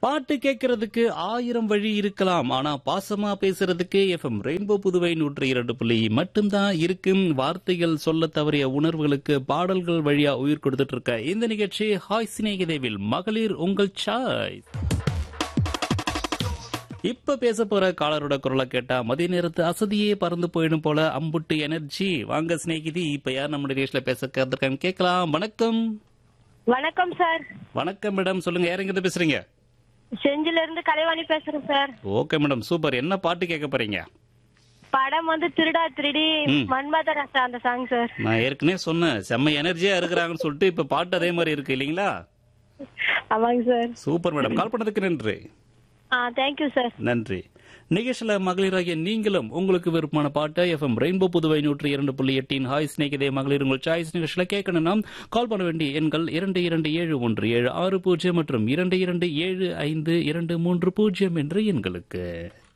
பாட்டு கேட்கறதுக்கு ஆயிரம் வழி இருக்கலாம் ஆனா பாசமா பேசுறதுக்கு எஃப்எம் ரெயின்போ புதுவை நூற்றி இரண்டு புள்ளி மட்டும்தான் இருக்கும் வார்த்தைகள் சொல்ல தவறிய உணர்வுகளுக்கு பாடல்கள் வழியா உயிர் கொடுத்துட்டு இருக்க இந்த நிகழ்ச்சி ஹாய் சிநேகிதேவில் மகளிர் உங்கள் சாய்ஸ் இப்ப பேச போற காலரோட குரலை கேட்டா மதிய நேரத்து அசதியே பறந்து போயிடும் போல அம்புட்டு எனர்ஜி வாங்க சிநேகிதி இப்ப யார் நம்ம நிகழ்ச்சியில பேச இருக்கான்னு கேட்கலாம் வணக்கம் வணக்கம் சார் வணக்கம் மேடம் சொல்லுங்க யார் எங்கிட்ட பேசுறீங்க செஞ்சில இருந்து கலைவாணி பேசுறேன் சார் ஓகே மேடம் சூப்பர் என்ன பாட்டு கேட்க போறீங்க படம் வந்து திருடா திருடி ம். மன்மத ராசா அந்த சாங் சார் நான் ஏற்கனவே சொன்னேன் செம்ம எனர்ஜியா இருக்கிறாங்கன்னு சொல்லிட்டு இப்ப பாட்டு அதே மாதிரி இருக்கு இல்லைங்களா ஆமாங்க சார் சூப்பர் மேடம் கால் பண்ணதுக்கு நன்றி ஆ தேங்க்யூ சார் நன்றி நிகழ்ச்சியில மகளிராகிய நீங்களும் உங்களுக்கு விருப்பமான பாட்டை எஃப்எம் ரெயின்போ புதுவை நூற்றி இரண்டு புள்ளி எட்டின் ஹாய் ஸ்நேகிதே மகளிர் உங்கள் சாய்ஸ் நிகழ்ச்சியில கேட்கணும்னா கால் பண்ண வேண்டிய எண்கள் இரண்டு இரண்டு ஏழு ஒன்று ஏழு ஆறு பூஜ்ஜியம் மற்றும் இரண்டு இரண்டு ஏழு ஐந்து இரண்டு மூன்று பூஜ்ஜியம் என்ற எண்களுக்கு